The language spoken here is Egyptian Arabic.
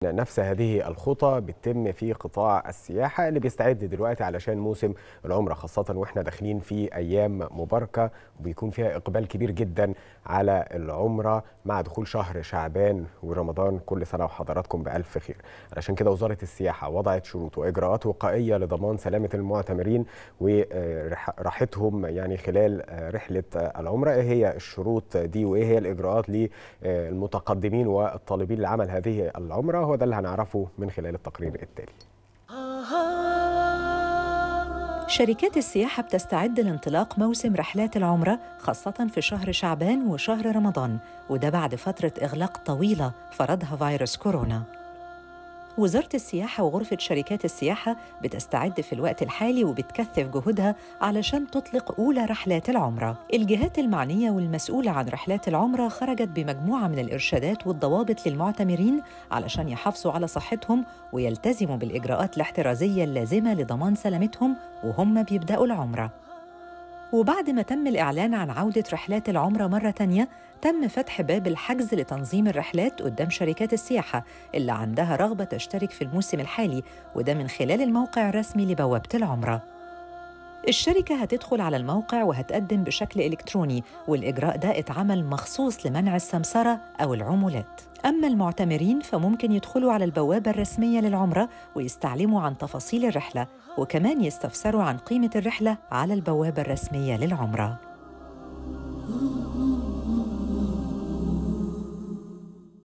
نفس هذه الخطى بتتم في قطاع السياحة اللي بيستعد دلوقتي علشان موسم العمرة خاصة واحنا داخلين في أيام مباركة وبيكون فيها إقبال كبير جدا على العمرة مع دخول شهر شعبان ورمضان كل سنة وحضراتكم بألف خير علشان كده وزارة السياحة وضعت شروط وإجراءات وقائية لضمان سلامة المعتمرين وراحتهم يعني خلال رحلة العمرة إيه هي الشروط دي وإيه هي الإجراءات للمتقدمين والطالبين لعمل هذه العمرة هو ده اللي هنعرفه من خلال التقرير التالي شركات السياحة بتستعد لانطلاق موسم رحلات العمرة خاصة في شهر شعبان وشهر رمضان وده بعد فترة إغلاق طويلة فرضها فيروس كورونا وزارة السياحة وغرفة شركات السياحة بتستعد في الوقت الحالي وبتكثف جهودها علشان تطلق أولى رحلات العمرة الجهات المعنية والمسؤولة عن رحلات العمرة خرجت بمجموعة من الإرشادات والضوابط للمعتمرين علشان يحافظوا على صحتهم ويلتزموا بالإجراءات الاحترازية اللازمة لضمان سلامتهم وهم بيبدأوا العمرة وبعد ما تم الإعلان عن عودة رحلات العمرة مرة تانية تم فتح باب الحجز لتنظيم الرحلات قدام شركات السياحة اللي عندها رغبة تشترك في الموسم الحالي وده من خلال الموقع الرسمي لبوابة العمرة الشركة هتدخل على الموقع وهتقدم بشكل إلكتروني والإجراء ده اتعمل مخصوص لمنع السمسرة أو العمولات أما المعتمرين فممكن يدخلوا على البوابة الرسمية للعمرة ويستعلموا عن تفاصيل الرحلة وكمان يستفسروا عن قيمة الرحلة على البوابة الرسمية للعمرة